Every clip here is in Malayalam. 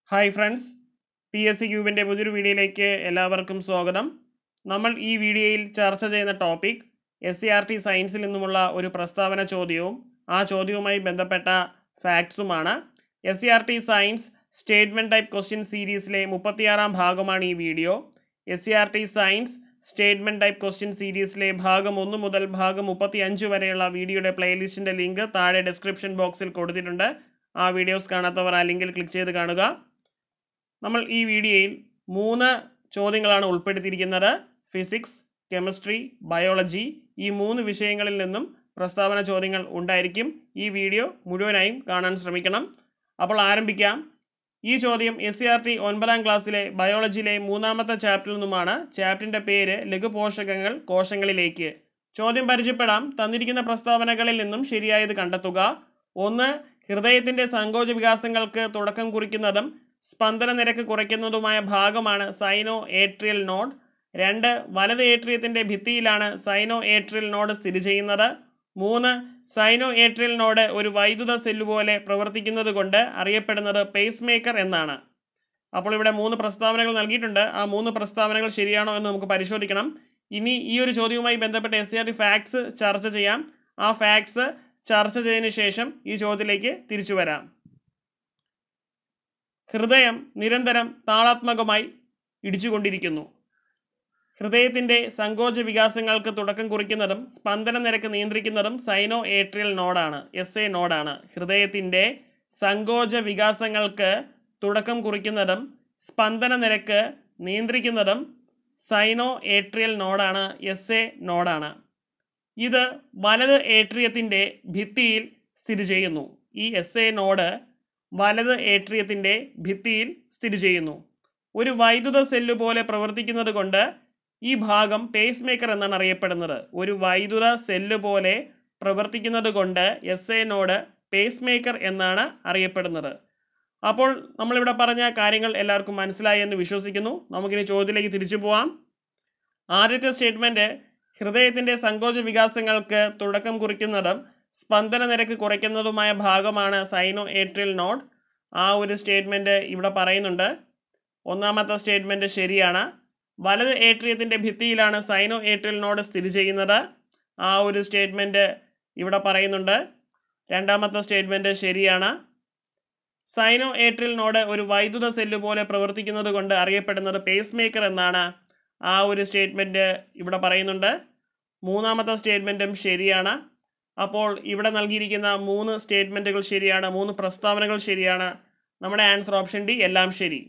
hi friends P S C ക്യൂബിൻ്റെ പുതിയൊരു വീഡിയോയിലേക്ക് എല്ലാവർക്കും സ്വാഗതം നമ്മൾ ഈ വീഡിയോയിൽ ചർച്ച ചെയ്യുന്ന topic S C R T സയൻസിൽ നിന്നുമുള്ള ഒരു പ്രസ്താവന ചോദ്യവും ആ ചോദ്യവുമായി ബന്ധപ്പെട്ട ഫാക്ട്സുമാണ് S C R T science statement type question സീരീസിലെ മുപ്പത്തിയാറാം ഭാഗമാണ് ഈ വീഡിയോ S C R T science statement type question സീരീസിലെ ഭാഗം ഒന്ന് മുതൽ ഭാഗം മുപ്പത്തി അഞ്ച് വരെയുള്ള വീഡിയോയുടെ പ്ലേലിസ്റ്റിൻ്റെ ലിങ്ക് താഴെ ഡിസ്ക്രിപ്ഷൻ ബോക്സിൽ കൊടുത്തിട്ടുണ്ട് ആ വീഡിയോസ് കാണാത്തവർ ആ ലിങ്കിൽ ക്ലിക്ക് ചെയ്ത് കാണുക നമ്മൾ ഈ വീഡിയോയിൽ മൂന്ന് ചോദ്യങ്ങളാണ് ഉൾപ്പെടുത്തിയിരിക്കുന്നത് ഫിസിക്സ് കെമിസ്ട്രി ബയോളജി ഈ മൂന്ന് വിഷയങ്ങളിൽ നിന്നും പ്രസ്താവന ചോദ്യങ്ങൾ ഉണ്ടായിരിക്കും ഈ വീഡിയോ മുഴുവനായും കാണാൻ ശ്രമിക്കണം അപ്പോൾ ആരംഭിക്കാം ഈ ചോദ്യം എസ് സി ആർ ടി ഒൻപതാം ക്ലാസ്സിലെ ബയോളജിയിലെ മൂന്നാമത്തെ ചാപ്റ്ററിൽ നിന്നുമാണ് ചാപ്റ്ററിൻ്റെ പേര് ലഘുപോഷകങ്ങൾ കോശങ്ങളിലേക്ക് ചോദ്യം പരിചയപ്പെടാം തന്നിരിക്കുന്ന പ്രസ്താവനകളിൽ നിന്നും ശരിയായത് കണ്ടെത്തുക ഒന്ന് ഹൃദയത്തിൻ്റെ സങ്കോച വികാസങ്ങൾക്ക് തുടക്കം കുറിക്കുന്നതും സ്പന്ദന നിരക്ക് കുറയ്ക്കുന്നതുമായ ഭാഗമാണ് സൈനോ ഏട്രിയൽ നോഡ് രണ്ട് വലത് ഏട്രിയത്തിൻ്റെ ഭിത്തിയിലാണ് സൈനോ ഏട്രിയൽ നോഡ് സ്ഥിതി ചെയ്യുന്നത് മൂന്ന് സൈനോ ഏട്രിയൽ നോഡ് ഒരു വൈദ്യുത സെല്ല് പോലെ പ്രവർത്തിക്കുന്നത് കൊണ്ട് അറിയപ്പെടുന്നത് പേസ് മേക്കർ എന്നാണ് അപ്പോൾ ഇവിടെ മൂന്ന് പ്രസ്താവനകൾ നൽകിയിട്ടുണ്ട് ആ മൂന്ന് പ്രസ്താവനകൾ ശരിയാണോ എന്ന് നമുക്ക് പരിശോധിക്കണം ഇനി ഈ ഒരു ചോദ്യവുമായി ബന്ധപ്പെട്ട S C R T facts ചർച്ച ചെയ്യാം ആ ഫാക്ട്സ് ചർച്ച ചെയ്തതിന് ശേഷം ഈ ചോദ്യത്തിലേക്ക് തിരിച്ചു വരാം ഹൃദയം നിരന്തരം താളാത്മകമായി ഇടിച്ചുകൊണ്ടിരിക്കുന്നു ഹൃദയത്തിൻ്റെ സങ്കോച വികാസങ്ങൾക്ക് തുടക്കം കുറിക്കുന്നതും സ്പന്ദന നിരക്ക് നിയന്ത്രിക്കുന്നതും സൈനോ ഏട്രിയൽ നോഡാണ് എസ് എ നോഡാണ് ഹൃദയത്തിൻ്റെ സങ്കോച വികാസങ്ങൾക്ക് തുടക്കം കുറിക്കുന്നതും സ്പന്ദന നിരക്ക് നിയന്ത്രിക്കുന്നതും സൈനോ ഏട്രിയൽ നോഡാണ് എസ് എ നോഡാണ് ഇത് വലത് ഏട്രിയത്തിൻ്റെ ഭിത്തിയിൽ സ്ഥിതി ചെയ്യുന്നു ഈ എസ് എ നോഡ് വലത് ഏട്രിയത്തിൻ്റെ ഭിത്തിയിൽ സ്ഥിതി ചെയ്യുന്നു ഒരു വൈദ്യുത സെല്ല് പോലെ പ്രവർത്തിക്കുന്നത് കൊണ്ട് ഈ ഭാഗം പേസ് മേക്കർ എന്നാണ് അറിയപ്പെടുന്നത് ഒരു വൈദ്യുത സെല്ല് പോലെ പ്രവർത്തിക്കുന്നത് കൊണ്ട് S A node pacemaker എന്നാണ് അറിയപ്പെടുന്നത് അപ്പോൾ നമ്മളിവിടെ പറഞ്ഞ കാര്യങ്ങൾ എല്ലാവർക്കും മനസ്സിലായി എന്ന് വിശ്വസിക്കുന്നു നമുക്കിനി ചോദ്യത്തിലേക്ക് തിരിച്ചു പോവാം ആദ്യത്തെ സ്റ്റേറ്റ്മെൻറ്റ് ഹൃദയത്തിൻ്റെ സങ്കോച വികാസങ്ങൾക്ക് തുടക്കം കുറിക്കുന്നതും സ്പന്ദന നിരക്ക് കുറയ്ക്കുന്നതുമായ ഭാഗമാണ് സൈനോ ഏട്രിയൽ നോഡ് ആ ഒരു സ്റ്റേറ്റ്മെൻറ്റ് ഇവിടെ പറയുന്നുണ്ട് ഒന്നാമത്തെ സ്റ്റേറ്റ്മെൻറ്റ് ശരിയാണ് വലത് ഏട്രിയത്തിൻ്റെ ഭിത്തിയിലാണ് സൈനോ ഏട്രിയൽ നോഡ് സ്ഥിതി ചെയ്യുന്നത് ആ ഒരു സ്റ്റേറ്റ്മെൻറ്റ് ഇവിടെ പറയുന്നുണ്ട് രണ്ടാമത്തെ സ്റ്റേറ്റ്മെൻറ്റ് ശരിയാണ് സൈനോ ഏട്രിയൽ നോഡ് ഒരു വൈദ്യുത സെല്ല് പോലെ പ്രവർത്തിക്കുന്നത് കൊണ്ട് അറിയപ്പെടുന്നത് പേസ് മേക്കർ എന്നാണ് ആ ഒരു സ്റ്റേറ്റ്മെൻറ്റ് ഇവിടെ പറയുന്നുണ്ട് മൂന്നാമത്തെ സ്റ്റേറ്റ്മെൻറ്റും ശരിയാണ് അപ്പോൾ ഇവിടെ നൽകിയിരിക്കുന്ന മൂന്ന് സ്റ്റേറ്റ്മെൻറ്റുകൾ ശരിയാണ് മൂന്ന് പ്രസ്താവനകൾ ശരിയാണ് നമ്മുടെ ആൻസർ ഓപ്ഷൻ ഡി എല്ലാം ശരി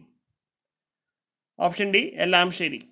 ഓപ്ഷൻ ഡി എല്ലാം ശരി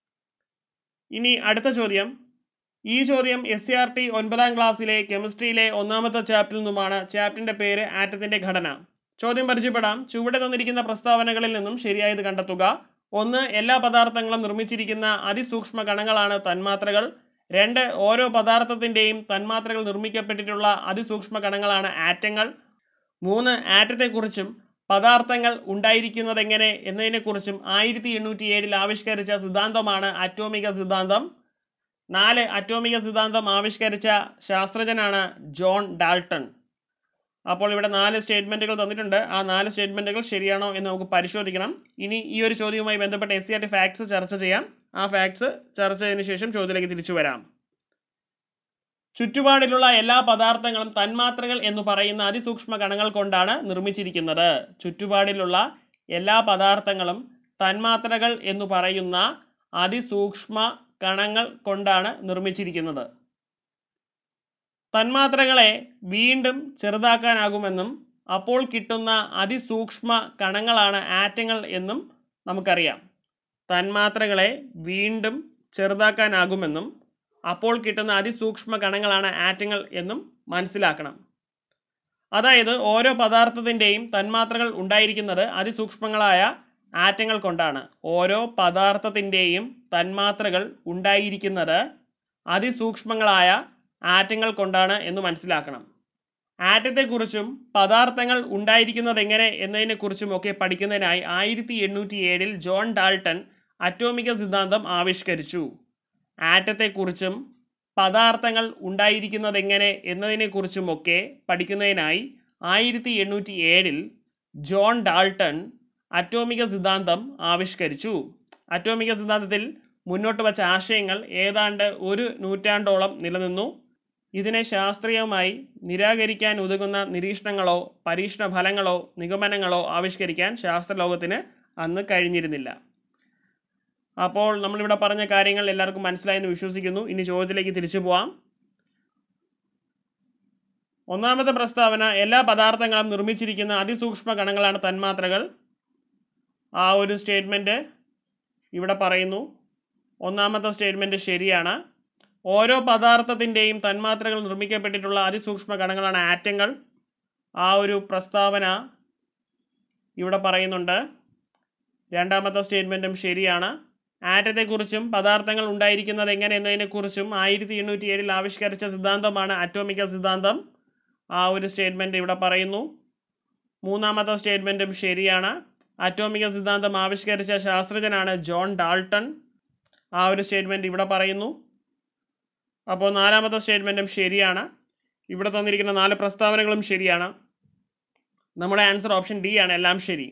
ഇനി അടുത്ത ചോദ്യം ഈ ചോദ്യം എസ് സി ആർ ടി ഒൻപതാം ക്ലാസ്സിലെ കെമിസ്ട്രിയിലെ ഒന്നാമത്തെ ചാപ്റ്ററിൽ നിന്നുമാണ് ചാപ്റ്ററിൻ്റെ പേര് ആറ്റത്തിൻ്റെ ഘടന ചോദ്യം പരിചയപ്പെടാം ചുവടെ തന്നിരിക്കുന്ന പ്രസ്താവനകളിൽ നിന്നും ശരിയായത് കണ്ടെത്തുക ഒന്ന് എല്ലാ പദാർത്ഥങ്ങളും നിർമ്മിച്ചിരിക്കുന്ന അതിസൂക്ഷ്മ കണങ്ങളാണ് തന്മാത്രകൾ രണ്ട് ഓരോ പദാർത്ഥത്തിൻ്റെയും തന്മാത്രകൾ നിർമ്മിക്കപ്പെട്ടിട്ടുള്ള അതിസൂക്ഷ്മ കണങ്ങളാണ് ആറ്റങ്ങൾ മൂന്ന് ആറ്റത്തെക്കുറിച്ചും പദാർത്ഥങ്ങൾ ഉണ്ടായിരിക്കുന്നതെങ്ങനെ എന്നതിനെക്കുറിച്ചും ആയിരത്തി എണ്ണൂറ്റി ഏഴിൽ ആവിഷ്കരിച്ച സിദ്ധാന്തമാണ് അറ്റോമിക സിദ്ധാന്തം നാല് അറ്റോമിക സിദ്ധാന്തം ആവിഷ്കരിച്ച ശാസ്ത്രജ്ഞനാണ് ജോൺ ഡാൾട്ടൺ അപ്പോൾ ഇവിടെ നാല് സ്റ്റേറ്റ്മെൻറ്റുകൾ തന്നിട്ടുണ്ട് ആ നാല് സ്റ്റേറ്റ്മെൻറ്റുകൾ ശരിയാണോ എന്ന് നമുക്ക് പരിശോധിക്കണം ഇനി ഈ ഒരു ചോദ്യവുമായി ബന്ധപ്പെട്ട S C R T facts ചർച്ച ചെയ്യാം ആ ഫാക്ട്സ് ചർച്ച ചെയ്തതിന് ശേഷം ചോദ്യത്തിലേക്ക് തിരിച്ചു വരാം ചുറ്റുപാടിലുള്ള എല്ലാ പദാർത്ഥങ്ങളും തന്മാത്രകൾ എന്ന് പറയുന്ന അതിസൂക്ഷ്മ കണങ്ങൾ കൊണ്ടാണ് നിർമ്മിച്ചിരിക്കുന്നത് ചുറ്റുപാടിലുള്ള എല്ലാ പദാർത്ഥങ്ങളും തന്മാത്രകൾ എന്ന് പറയുന്ന അതിസൂക്ഷ്മ കണങ്ങൾ കൊണ്ടാണ് നിർമ്മിച്ചിരിക്കുന്നത് തന്മാത്രകളെ വീണ്ടും ചെറുതാക്കാനാകുമെന്നും അപ്പോൾ കിട്ടുന്ന അതിസൂക്ഷ്മ കണങ്ങളാണ് ആറ്റങ്ങൾ എന്നും നമുക്കറിയാം തന്മാത്രകളെ വീണ്ടും ചെറുതാക്കാനാകുമെന്നും അപ്പോൾ കിട്ടുന്ന അതിസൂക്ഷ്മ കണങ്ങളാണ് ആറ്റങ്ങൾ എന്നും മനസ്സിലാക്കണം അതായത് ഓരോ പദാർത്ഥത്തിൻ്റെയും തന്മാത്രകൾ ഉണ്ടായിരിക്കുന്നത് അതിസൂക്ഷ്മങ്ങളായ ആറ്റങ്ങൾ കൊണ്ടാണ് ഓരോ പദാർത്ഥത്തിൻ്റെയും തന്മാത്രകൾ ഉണ്ടായിരിക്കുന്നത് അതിസൂക്ഷ്മങ്ങളായ ആറ്റങ്ങൾ കൊണ്ടാണ് എന്ന് മനസ്സിലാക്കണം ആറ്റത്തെക്കുറിച്ചും പദാർത്ഥങ്ങൾ ഉണ്ടായിരിക്കുന്നത് എങ്ങനെ എന്നതിനെക്കുറിച്ചും ഒക്കെ പഠിക്കുന്നതിനായി ആയിരത്തി എണ്ണൂറ്റി ഏഴിൽ ജോൺ ഡാൾട്ടൺ അറ്റോമിക സിദ്ധാന്തം ആവിഷ്കരിച്ചു ആറ്റത്തെക്കുറിച്ചും പദാർത്ഥങ്ങൾ ഉണ്ടായിരിക്കുന്നത് എങ്ങനെ എന്നതിനെക്കുറിച്ചുമൊക്കെ പഠിക്കുന്നതിനായി ആയിരത്തി എണ്ണൂറ്റി ഏഴിൽ ജോൺ ഡാൾട്ടൺ അറ്റോമിക സിദ്ധാന്തം ആവിഷ്കരിച്ചു അറ്റോമിക സിദ്ധാന്തത്തിൽ മുന്നോട്ട് വച്ച ആശയങ്ങൾ ഏതാണ്ട് ഒരു നൂറ്റാണ്ടോളം നിലനിന്നു ഇതിനെ ശാസ്ത്രീയമായി നിരാകരിക്കാൻ ഉതകുന്ന നിരീക്ഷണങ്ങളോ പരീക്ഷണ ഫലങ്ങളോ നിഗമനങ്ങളോ ആവിഷ്കരിക്കാൻ ശാസ്ത്രലോകത്തിന് അന്ന് കഴിഞ്ഞിരുന്നില്ല അപ്പോൾ നമ്മളിവിടെ പറഞ്ഞ കാര്യങ്ങൾ എല്ലാവർക്കും മനസ്സിലായെന്ന് വിശ്വസിക്കുന്നു ഇനി ചോദ്യത്തിലേക്ക് തിരിച്ചു പോവാം ഒന്നാമത്തെ പ്രസ്താവന എല്ലാ പദാർത്ഥങ്ങളും നിർമ്മിച്ചിരിക്കുന്ന അതിസൂക്ഷ്മ കണങ്ങളാണ് തന്മാത്രകൾ ആ ഒരു സ്റ്റേറ്റ്മെൻറ്റ് ഇവിടെ പറയുന്നു ഒന്നാമത്തെ സ്റ്റേറ്റ്മെൻറ്റ് ശരിയാണ് ഓരോ പദാർത്ഥത്തിൻ്റെയും തന്മാത്രകൾ നിർമ്മിക്കപ്പെട്ടിട്ടുള്ള അതിസൂക്ഷ്മ കണങ്ങളാണ് ആറ്റങ്ങൾ ആ ഒരു പ്രസ്താവന ഇവിടെ പറയുന്നുണ്ട് രണ്ടാമത്തെ സ്റ്റേറ്റ്മെൻറ്റും ശരിയാണ് ആറ്റത്തെക്കുറിച്ചും പദാർത്ഥങ്ങൾ ഉണ്ടായിരിക്കുന്നത് എങ്ങനെ എന്നതിനെക്കുറിച്ചും ആയിരത്തി എണ്ണൂറ്റി ഏഴിൽ ആവിഷ്കരിച്ച സിദ്ധാന്തമാണ് അറ്റോമിക സിദ്ധാന്തം ആ ഒരു സ്റ്റേറ്റ്മെൻറ്റ് ഇവിടെ പറയുന്നു മൂന്നാമത്തെ സ്റ്റേറ്റ്മെൻറ്റും ശരിയാണ് അറ്റോമിക സിദ്ധാന്തം ആവിഷ്കരിച്ച ശാസ്ത്രജ്ഞനാണ് ജോൺ ഡാൾട്ടൺ ആ ഒരു സ്റ്റേറ്റ്മെൻറ്റ് ഇവിടെ പറയുന്നു അപ്പോൾ നാലാമത്തെ സ്റ്റേറ്റ്മെൻറ്റും ശരിയാണ് ഇവിടെ തന്നിരിക്കുന്ന നാല് പ്രസ്താവനകളും ശരിയാണ് നമ്മുടെ ആൻസർ ഓപ്ഷൻ ഡി ആണ് എല്ലാം ശരി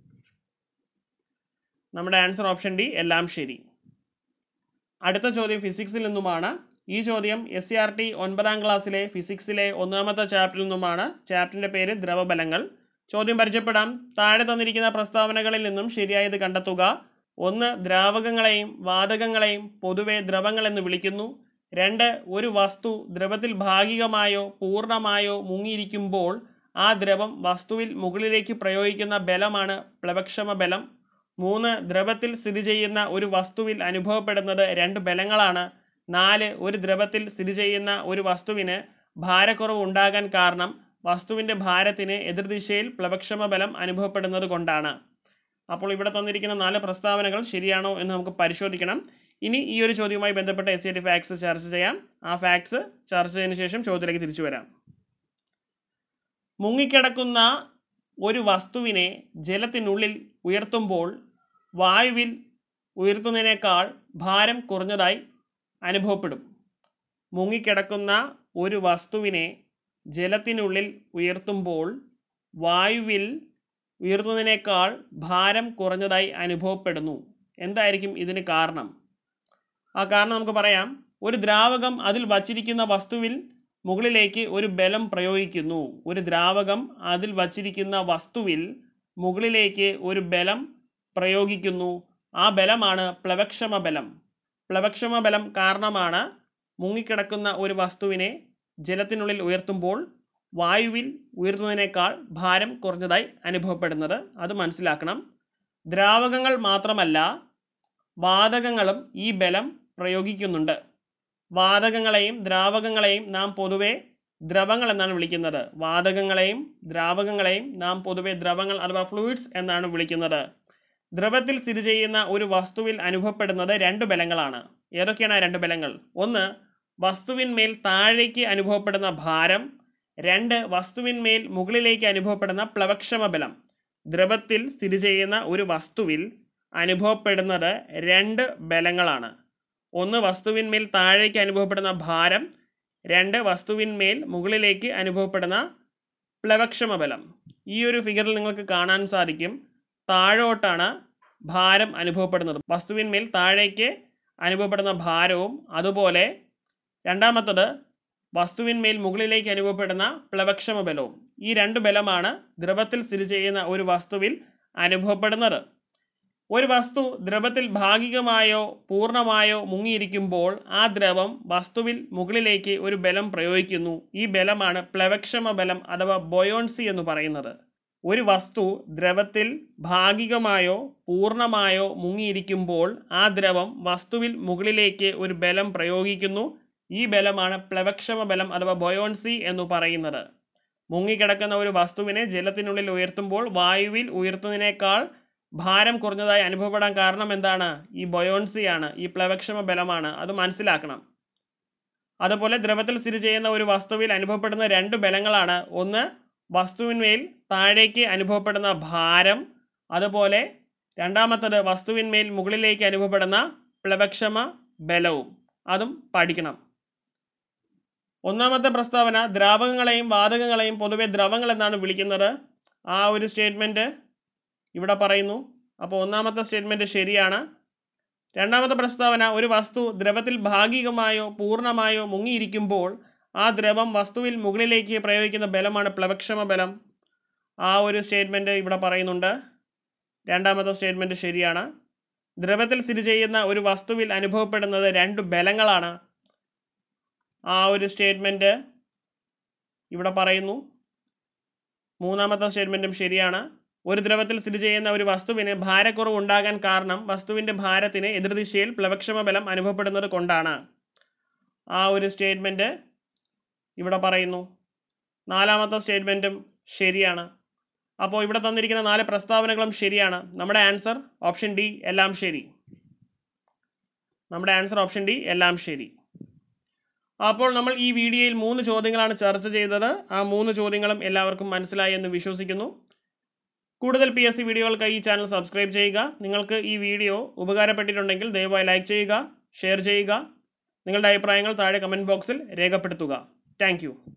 നമ്മുടെ ആൻസർ ഓപ്ഷൻ ഡി എല്ലാം ശരി അടുത്ത ചോദ്യം ഫിസിക്സിൽ നിന്നുമാണ് ഈ ചോദ്യം എസ് സി ആർ ടി ഒൻപതാം ക്ലാസ്സിലെ ഫിസിക്സിലെ ഒന്നാമത്തെ ചാപ്റ്ററിൽ നിന്നുമാണ് ചാപ്റ്ററിൻ്റെ പേര് ദ്രവബലങ്ങൾ ചോദ്യം പരിചയപ്പെടാം താഴെ തന്നിരിക്കുന്ന പ്രസ്താവനകളിൽ നിന്നും ശരിയായത് കണ്ടെത്തുക ഒന്ന് ദ്രാവകങ്ങളെയും വാതകങ്ങളെയും പൊതുവെ ദ്രവങ്ങൾ എന്ന് വിളിക്കുന്നു രണ്ട് ഒരു വസ്തു ദ്രവത്തിൽ ഭാഗികമായോ പൂർണ്ണമായോ മുങ്ങിയിരിക്കുമ്പോൾ ആ ദ്രവം വസ്തുവിൽ മുകളിലേക്ക് പ്രയോഗിക്കുന്ന ബലമാണ് പ്ലവക്ഷമ ബലം മൂന്ന് ദ്രവത്തിൽ സ്ഥിതി ചെയ്യുന്ന ഒരു വസ്തുവിൽ അനുഭവപ്പെടുന്നത് രണ്ട് ബലങ്ങളാണ് നാല് ഒരു ദ്രവത്തിൽ സ്ഥിതി ചെയ്യുന്ന ഒരു വസ്തുവിന് ഭാരക്കുറവ് ഉണ്ടാകാൻ കാരണം വസ്തുവിൻ്റെ ഭാരത്തിന് എതിർദിശയിൽ പ്ലവക്ഷമ ബലം അനുഭവപ്പെടുന്നത് കൊണ്ടാണ് അപ്പോൾ ഇവിടെ തന്നിരിക്കുന്ന നാല് പ്രസ്താവനകൾ ശരിയാണോ എന്ന് നമുക്ക് പരിശോധിക്കണം ഇനി ഈ ഒരു ചോദ്യവുമായി ബന്ധപ്പെട്ട എസ് സി ടി ഫാക്ട്സ് ചർച്ച ചെയ്യാം ആ ഫാക്ട്സ് ചർച്ച ചെയ്തതിന് ശേഷം ചോദ്യത്തിലേക്ക് തിരിച്ചു വരാം മുങ്ങിക്കിടക്കുന്ന ഒരു വസ്തുവിനെ ജലത്തിനുള്ളിൽ ഉയർത്തുമ്പോൾ വായുവിൽ ഉയർത്തുന്നതിനേക്കാൾ ഭാരം കുറഞ്ഞതായി അനുഭവപ്പെടും മുങ്ങിക്കിടക്കുന്ന ഒരു വസ്തുവിനെ ജലത്തിനുള്ളിൽ ഉയർത്തുമ്പോൾ വായുവിൽ ഉയർത്തുന്നതിനേക്കാൾ ഭാരം കുറഞ്ഞതായി അനുഭവപ്പെടുന്നു എന്തായിരിക്കും ഇതിന് കാരണം ആ കാരണം നമുക്ക് പറയാം ഒരു ദ്രാവകം അതിൽ വച്ചിരിക്കുന്ന വസ്തുവിൽ മുകളിലേക്ക് ഒരു ബലം പ്രയോഗിക്കുന്നു ഒരു ദ്രാവകം അതിൽ വച്ചിരിക്കുന്ന വസ്തുവിൽ മുകളിലേക്ക് ഒരു ബലം പ്രയോഗിക്കുന്നു ആ ബലമാണ് പ്ലവക്ഷമ ബലം പ്ലവക്ഷമ ബലം കാരണമാണ് മുങ്ങിക്കിടക്കുന്ന ഒരു വസ്തുവിനെ ജലത്തിനുള്ളിൽ ഉയർത്തുമ്പോൾ വായുവിൽ ഉയർത്തുന്നതിനേക്കാൾ ഭാരം കുറഞ്ഞതായി അനുഭവപ്പെടുന്നത് അത് മനസ്സിലാക്കണം ദ്രാവകങ്ങൾ മാത്രമല്ല വാതകങ്ങളും ഈ ബലം പ്രയോഗിക്കുന്നുണ്ട് വാതകങ്ങളെയും ദ്രാവകങ്ങളെയും നാം പൊതുവെ ദ്രവങ്ങൾ എന്നാണ് വിളിക്കുന്നത് വാതകങ്ങളെയും ദ്രാവകങ്ങളെയും നാം പൊതുവെ ദ്രവങ്ങൾ അഥവാ ഫ്ലൂയിഡ്സ് എന്നാണ് വിളിക്കുന്നത് ദ്രവത്തിൽ സ്ഥിതി ചെയ്യുന്ന ഒരു വസ്തുവിൽ അനുഭവപ്പെടുന്നത് രണ്ട് ബലങ്ങളാണ് ഏതൊക്കെയാണ് ആ രണ്ട് ബലങ്ങൾ ഒന്ന് വസ്തുവിന്മേൽ താഴേക്ക് അനുഭവപ്പെടുന്ന ഭാരം രണ്ട് വസ്തുവിന്മേൽ മുകളിലേക്ക് അനുഭവപ്പെടുന്ന പ്ലവക്ഷമ ബലം ദ്രവത്തിൽ സ്ഥിതി ചെയ്യുന്ന ഒരു വസ്തുവിൽ അനുഭവപ്പെടുന്നത് രണ്ട് ബലങ്ങളാണ് ഒന്ന് വസ്തുവിന്മേൽ താഴേക്ക് അനുഭവപ്പെടുന്ന ഭാരം രണ്ട് വസ്തുവിന്മേൽ മുകളിലേക്ക് അനുഭവപ്പെടുന്ന പ്ലവക്ഷമ ബലം ഈ ഒരു ഫിഗറിൽ നിങ്ങൾക്ക് കാണാൻ സാധിക്കും താഴോട്ടാണ് ഭാരം അനുഭവപ്പെടുന്നത് വസ്തുവിന്മേൽ താഴേക്ക് അനുഭവപ്പെടുന്ന ഭാരവും അതുപോലെ രണ്ടാമത്തത് വസ്തുവിന്മേൽ മുകളിലേക്ക് അനുഭവപ്പെടുന്ന പ്ലവക്ഷമ ബലവും ഈ രണ്ട് ബലമാണ് ദ്രവത്തിൽ സ്ഥിതി ചെയ്യുന്ന ഒരു വസ്തുവിൽ അനുഭവപ്പെടുന്നത് ഒരു വസ്തു ദ്രവത്തിൽ ഭാഗികമായോ പൂർണ്ണമായോ മുങ്ങിയിരിക്കുമ്പോൾ ആ ദ്രവം വസ്തുവിൽ മുകളിലേക്ക് ഒരു ബലം പ്രയോഗിക്കുന്നു ഈ ബലമാണ് പ്ലവക്ഷമ ബലം അഥവാ ബൊയോൺസി എന്ന് പറയുന്നത് ഒരു വസ്തു ദ്രവത്തിൽ ഭാഗികമായോ പൂർണ്ണമായോ മുങ്ങിയിരിക്കുമ്പോൾ ആ ദ്രവം വസ്തുവിൽ മുകളിലേക്ക് ഒരു ബലം പ്രയോഗിക്കുന്നു ഈ ബലമാണ് പ്ലവക്ഷമ ബലം അഥവാ ബൊയോൺസി എന്ന് പറയുന്നത് മുങ്ങിക്കിടക്കുന്ന ഒരു വസ്തുവിനെ ജലത്തിനുള്ളിൽ ഉയർത്തുമ്പോൾ വായുവിൽ ഉയർത്തുന്നതിനേക്കാൾ ഭാരം കുറഞ്ഞതായി അനുഭവപ്പെടാൻ കാരണം എന്താണ് ഈ ബൊയോൺസിയാണ് ഈ പ്ലവക്ഷമ ബലമാണ് അത് മനസ്സിലാക്കണം അതുപോലെ ദ്രവത്തിൽ സ്ഥിതി ചെയ്യുന്ന ഒരു വസ്തുവിൽ അനുഭവപ്പെടുന്ന രണ്ട് ബലങ്ങളാണ് ഒന്ന് വസ്തുവിന്മേൽ താഴേക്ക് അനുഭവപ്പെടുന്ന ഭാരം അതുപോലെ രണ്ടാമത്തത് വസ്തുവിന്മേൽ മുകളിലേക്ക് അനുഭവപ്പെടുന്ന പ്ലവക്ഷമ ബലവും അതും പഠിക്കണം ഒന്നാമത്തെ പ്രസ്താവന ദ്രാവകങ്ങളെയും വാതകങ്ങളെയും പൊതുവെ ദ്രവങ്ങൾ എന്നാണ് വിളിക്കുന്നത് ആ ഒരു സ്റ്റേറ്റ്മെൻറ്റ് ഇവിടെ പറയുന്നു അപ്പോൾ ഒന്നാമത്തെ സ്റ്റേറ്റ്മെൻറ്റ് ശരിയാണ് രണ്ടാമത്തെ പ്രസ്താവന ഒരു വസ്തു ദ്രവത്തിൽ ഭാഗികമായോ പൂർണ്ണമായോ മുങ്ങിയിരിക്കുമ്പോൾ ആ ദ്രവം വസ്തുവിൽ മുകളിലേക്ക് പ്രയോഗിക്കുന്ന ബലമാണ് പ്ലവക്ഷമ ബലം ആ ഒരു സ്റ്റേറ്റ്മെൻറ്റ് ഇവിടെ പറയുന്നുണ്ട് രണ്ടാമത്തെ സ്റ്റേറ്റ്മെൻറ്റ് ശരിയാണ് ദ്രവത്തിൽ സ്ഥിതി ചെയ്യുന്ന ഒരു വസ്തുവിൽ അനുഭവപ്പെടുന്നത് രണ്ട് ബലങ്ങളാണ് ആ ഒരു സ്റ്റേറ്റ്മെൻറ്റ് ഇവിടെ പറയുന്നു മൂന്നാമത്തെ സ്റ്റേറ്റ്മെൻറ്റും ശരിയാണ് ഒരു ദ്രവത്തിൽ സ്ഥിതി ചെയ്യുന്ന ഒരു വസ്തുവിന് ഭാരക്കുറവ് ഉണ്ടാകാൻ കാരണം വസ്തുവിൻ്റെ ഭാരത്തിന് എതിർദിശയിൽ പ്ലവക്ഷമ ബലം അനുഭവപ്പെടുന്നത് കൊണ്ടാണ് ആ ഒരു സ്റ്റേറ്റ്മെൻറ്റ് ഇവിടെ പറയുന്നു നാലാമത്തെ സ്റ്റേറ്റ്മെൻറ്റും ശരിയാണ് അപ്പോൾ ഇവിടെ തന്നിരിക്കുന്ന നാല് പ്രസ്താവനകളും ശരിയാണ് നമ്മുടെ ആൻസർ ഓപ്ഷൻ ഡി എല്ലാം ശരി നമ്മുടെ ആൻസർ ഓപ്ഷൻ ഡി എല്ലാം ശരി അപ്പോൾ നമ്മൾ ഈ വീഡിയോയിൽ മൂന്ന് ചോദ്യങ്ങളാണ് ചർച്ച ചെയ്തത് ആ മൂന്ന് ചോദ്യങ്ങളും എല്ലാവർക്കും മനസ്സിലായി എന്ന് വിശ്വസിക്കുന്നു കൂടുതൽ പി എസ് സി വീഡിയോകൾക്കായി ഈ ചാനൽ സബ്സ്ക്രൈബ് ചെയ്യുക നിങ്ങൾക്ക് ഈ വീഡിയോ ഉപകാരപ്പെട്ടിട്ടുണ്ടെങ്കിൽ ദയവായി ലൈക്ക് ചെയ്യുക ഷെയർ ചെയ്യുക നിങ്ങളുടെ അഭിപ്രായങ്ങൾ താഴെ കമൻറ്റ് ബോക്സിൽ രേഖപ്പെടുത്തുക താങ്ക്